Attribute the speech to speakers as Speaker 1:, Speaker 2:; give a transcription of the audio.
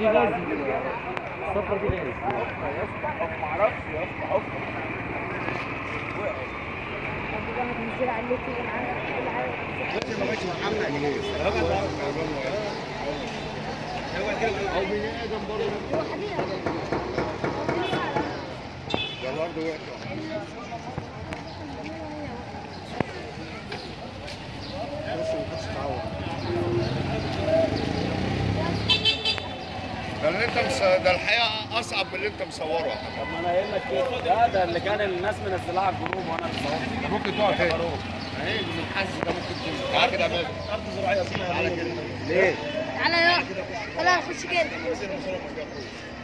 Speaker 1: دي غاز الصفرة دي غاز
Speaker 2: معرفش يا اسطى اصلا
Speaker 3: هتنزل على اللي تيجي معانا
Speaker 4: ده اللي انت مس... ده الحقيقه اصعب من اللي انت مصوره
Speaker 1: طب ما انا قايل لك كده ده ده اللي كان الناس منزلها على الجروب وانا بصور
Speaker 4: ممكن تقع تاني
Speaker 1: اهي من الحز ده ممكن تنزل
Speaker 4: تعالى كده يا مازن
Speaker 2: ارض زراعيه فيها
Speaker 4: تعالى كده
Speaker 1: ليه؟
Speaker 3: تعالى يلا تعالى نخش كده